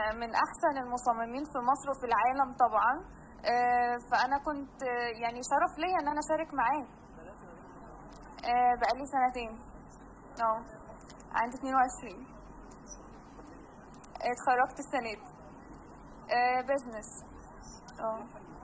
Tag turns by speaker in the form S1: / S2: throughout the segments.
S1: من احسن المصممين في مصر وفي العالم طبعا آه، فانا كنت آه، يعني شرف ليا ان انا اشارك معاه آه، بقالي سنتين اه عندي 22 اتخرجت السنه دي بزنس اه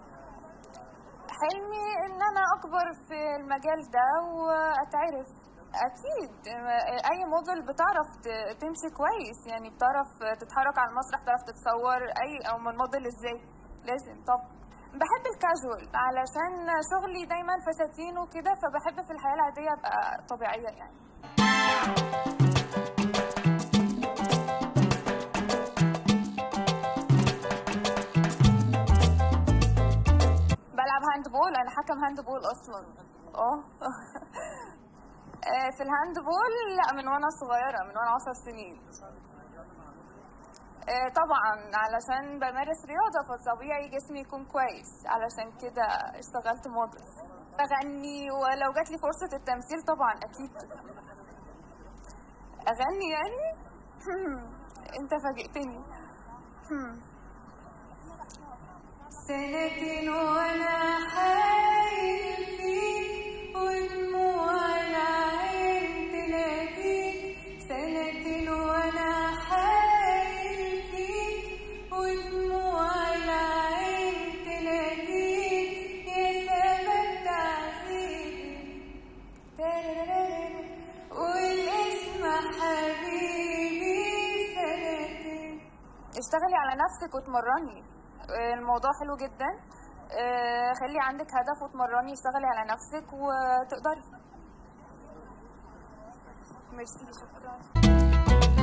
S1: حلمي ان انا اكبر في المجال ده واتعرف اكيد آه، اي موديل بتعرف ت- تمشي كويس يعني بتعرف تتحرك على المسرح بتعرف تتصور اي او من موديل ازاي لازم طب بحب الكاجوال علشان شغلي دايما فساتين وكده فبحب في الحياه العاديه ابقى طبيعيه يعني بلعب هاند بول انا حكم هاند بول اصلا اه آه، في الهاند بول لا من وانا صغيره من وانا عشر سنين آه، طبعا علشان بمارس رياضه فطبيعي جسمي يكون كويس علشان كده اشتغلت موديل اغني ولو جات لي فرصه التمثيل طبعا اكيد اغني يعني انت فاجئتني سنتين وانا حايل فيك ودموع العين تلاقيك سنتين وانا حايل فيك ودموع العين تلاقيك يا سبب تعذيبي تارارارا. والاسم حبيبي سنتين اشتغلي على نفسك وتمرني آه، الموضوع حلو جدا آه، خلي عندك هدف وتمرني اشتغلي على نفسك وتقدري ميرسي شكرا